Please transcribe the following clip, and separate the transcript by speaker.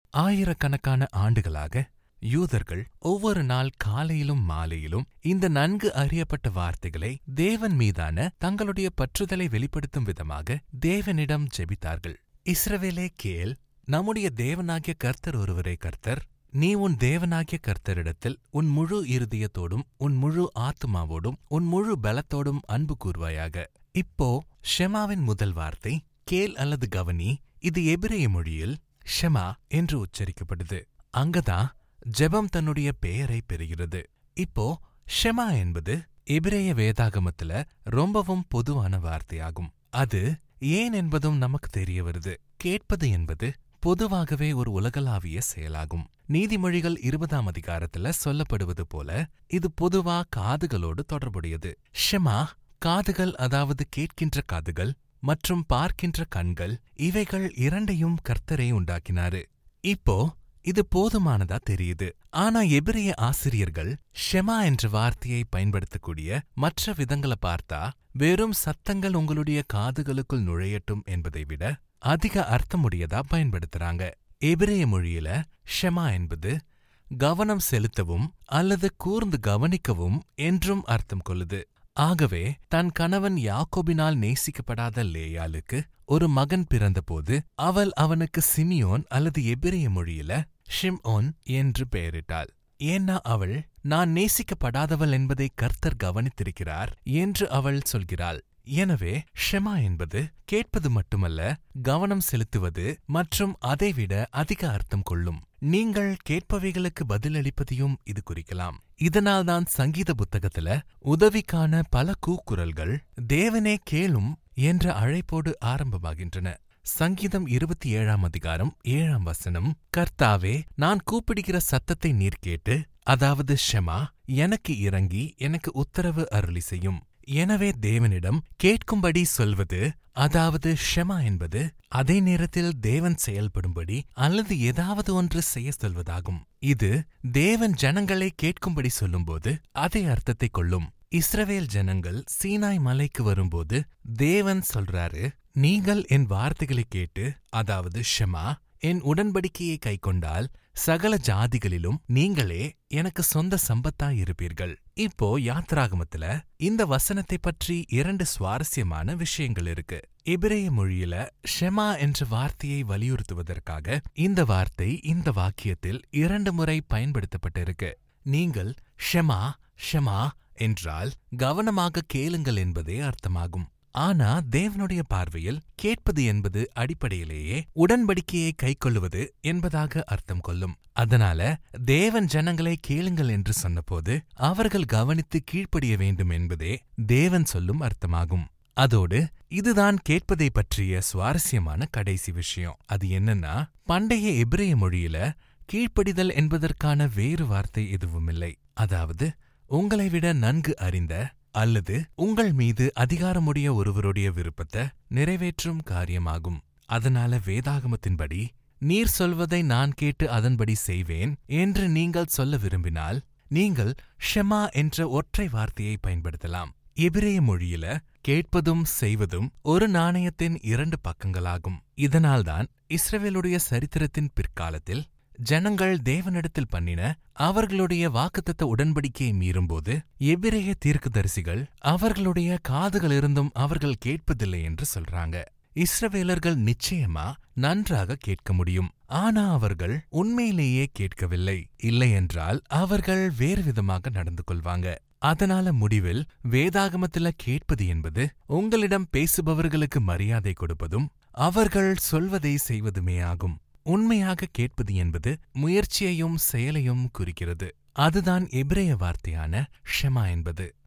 Speaker 1: ஆயிரக்கணக்கான ஆண்டுகளாக யூதர்கள் ஒவ்வொரு நாள் காலையிலும் மாலையிலும் இந்த நன்கு அறியப்பட்ட வார்த்தைகளை தேவன் மீதான தங்களுடைய பற்றுதலை வெளிப்படுத்தும் விதமாக தேவனிடம் ஜெபித்தார்கள் இஸ்ரவேலே கேள் நம்முடைய தேவனாகிய கர்த்தர் ஒருவரே கர்த்தர் நீ உன் தேவனாகிய கர்த்தரிடத்தில் உன் முழு இருதயத்தோடும் உன் முழு ஆத்துமாவோடும் உன் முழு பலத்தோடும் அன்பு கூர்வாயாக இப்போ ஷெமாவின் முதல் வார்த்தை கேள் அல்லது கவனி இது எபிரேய மொழியில் ஷெமா என்று உச்சரிக்கப்படுது அங்கதான் ஜெபம் தன்னுடைய பெயரை பெறுகிறது இப்போ ஷெமா என்பது எபிரேய வேதாகமத்துல ரொம்பவும் பொதுவான வார்த்தையாகும் அது ஏன் என்பதும் நமக்கு தெரிய வருது கேட்பது என்பது பொதுவாகவே ஒரு உலகளாவிய செயலாகும் நீதிமொழிகள் இருபதாம் அதிகாரத்துல சொல்லப்படுவது போல இது பொதுவா காதுகளோடு தொடர்புடையது ஷெமா காதுகள் அதாவது கேட்கின்ற காதுகள் மற்றும் பார்க்கின்ற கண்கள் இவைகள் இரண்டையும் கர்த்தரே உண்டாக்கினாரு இப்போ இது போதுமானதா தெரியுது ஆனா எபிரிய ஆசிரியர்கள் ஷெமா என்ற வார்த்தையை பயன்படுத்தக்கூடிய மற்ற விதங்களை பார்த்தா வெறும் சத்தங்கள் உங்களுடைய காதுகளுக்குள் நுழையட்டும் என்பதை விட அதிக அர்த்தமுடையதா பயன்படுத்துறாங்க எபிரேய மொழியில ஷெமா என்பது கவனம் செலுத்தவும் அல்லது கூர்ந்து கவனிக்கவும் என்றும் அர்த்தம் கொள்ளுது ஆகவே தன் கணவன் யாக்கோபினால் நேசிக்கப்படாத லேயாளுக்கு ஒரு மகன் பிறந்தபோது அவள் அவனுக்கு சிமியோன் அல்லது எபிரேய மொழியில ஷிம்ஓன் என்று பெயரிட்டாள் ஏன்னா அவள் நான் நேசிக்கப்படாதவள் என்பதை கர்த்தர் கவனித்திருக்கிறார் என்று அவள் சொல்கிறாள் எனவே ஷெமா என்பது கேட்பது மட்டுமல்ல கவனம் செலுத்துவது மற்றும் அதைவிட அதிக அர்த்தம் கொள்ளும் நீங்கள் கேட்பவைகளுக்கு பதிலளிப்பதையும் இது குறிக்கலாம் இதனால்தான் சங்கீத புத்தகத்துல உதவிக்கான பல கூக்குரல்கள் தேவனே கேளும் என்ற அழைப்போடு ஆரம்பமாகின்றன சங்கீதம் இருபத்தி ஏழாம் அதிகாரம் ஏழாம் வசனம் கர்த்தாவே நான் கூப்பிடுகிற சத்தத்தை நீர் கேட்டு அதாவது ஷெமா எனக்கு இறங்கி எனக்கு உத்தரவு அருளி செய்யும் எனவே தேவனிடம் கேட்கும்படி சொல்வது அதாவது ஷெமா என்பது அதே நேரத்தில் தேவன் செயல்படும்படி அல்லது ஏதாவது ஒன்று செய்ய சொல்வதாகும் இது தேவன் ஜனங்களை கேட்கும்படி சொல்லும்போது அதே அர்த்தத்தை கொள்ளும் இஸ்ரவேல் ஜனங்கள் சீனாய் மலைக்கு வரும்போது தேவன் சொல்றாரு நீங்கள் என் வார்த்தைகளை கேட்டு அதாவது ஷெமா என் உடன்படிக்கையை கைக்கொண்டால் சகல ஜாதிகளிலும் நீங்களே எனக்கு சொந்த சம்பத்தாய் இருப்பீர்கள் இப்போ யாத்ராகமத்துல இந்த வசனத்தை பற்றி இரண்டு சுவாரஸ்யமான விஷயங்கள் இருக்கு எபிரேய மொழியில ஷெமா என்ற வார்த்தையை வலியுறுத்துவதற்காக இந்த வார்த்தை இந்த வாக்கியத்தில் இரண்டு முறை பயன்படுத்தப்பட்டிருக்கு நீங்கள் ஷெமா ஷெமா என்றால் கவனமாக கேளுங்கள் என்பதே அர்த்தமாகும் ஆனா தேவனுடைய பார்வையில் கேட்பது என்பது அடிப்படையிலேயே உடன்படிக்கையை கைக்கொள்ளுவது என்பதாக அர்த்தம் கொள்ளும் அதனால தேவன் ஜனங்களை கேளுங்கள் என்று சொன்னபோது அவர்கள் கவனித்து கீழ்ப்படிய வேண்டும் என்பதே தேவன் சொல்லும் அர்த்தமாகும் அதோடு இதுதான் கேட்பதை பற்றிய சுவாரஸ்யமான கடைசி விஷயம் அது என்னன்னா பண்டைய எபிரேய மொழியில கீழ்ப்படிதல் என்பதற்கான வேறு வார்த்தை எதுவுமில்லை அதாவது உங்களை விட நன்கு அறிந்த அல்லது உங்கள் மீது அதிகாரமுடைய ஒருவருடைய விருப்பத்தை நிறைவேற்றும் காரியமாகும் அதனால வேதாகமத்தின்படி நீர் சொல்வதை நான் கேட்டு அதன்படி செய்வேன் என்று நீங்கள் சொல்ல விரும்பினால் நீங்கள் ஷெமா என்ற ஒற்றை வார்த்தையை பயன்படுத்தலாம் எபிரேய மொழியில கேட்பதும் செய்வதும் ஒரு நாணயத்தின் இரண்டு பக்கங்களாகும் இதனால்தான் இஸ்ரவேலுடைய சரித்திரத்தின் பிற்காலத்தில் ஜனங்கள் தேவனிடத்தில் பண்ணின அவர்களுடைய வாக்குத்தத்த உடன்படிக்கையை மீறும்போது எபிரேய தீர்க்கதரிசிகள் அவர்களுடைய காதுகளிருந்தும் அவர்கள் கேட்பதில்லை என்று சொல்றாங்க இஸ்ரவேலர்கள் நிச்சயமா நன்றாக கேட்க முடியும் ஆனா அவர்கள் உண்மையிலேயே கேட்கவில்லை இல்லையென்றால் அவர்கள் வேறு விதமாக நடந்து கொள்வாங்க அதனால முடிவில் வேதாகமத்துல கேட்பது என்பது உங்களிடம் பேசுபவர்களுக்கு மரியாதை கொடுப்பதும் அவர்கள் சொல்வதை செய்வதுமே ஆகும் உண்மையாக கேட்பது என்பது முயற்சியையும் செயலையும் குறிக்கிறது அதுதான் எபிரேய வார்த்தையான ஷெமா என்பது